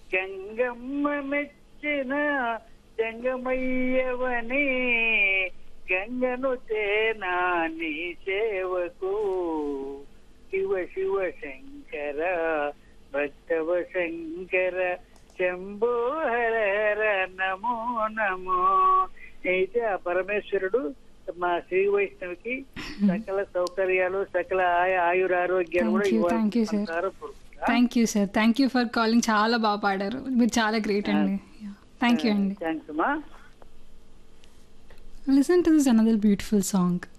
గంగమ్మ మెచ్చిన జంగమయ్యవని గంగను తేనా నీ సేవకు శివ శివ శంకర భక్తవ శంకర శంభో హర హర నమో నమో అయితే ఆ పరమేశ్వరుడు మా శ్రీ వైష్ణవికి సకల సౌకర్యాలు సకల ఆయ- ఆయురారోగ్యాలు కూడా Thank you, thank you, sir. ఇవ్వాలి thank you sir thank you for calling చాలా బాగా పాడారు మీరు చాలా గ్రేట్ అండి థ్యాంక్ యూ అండి థ్యాంక్స్ అమ్మా listen to this another beautiful song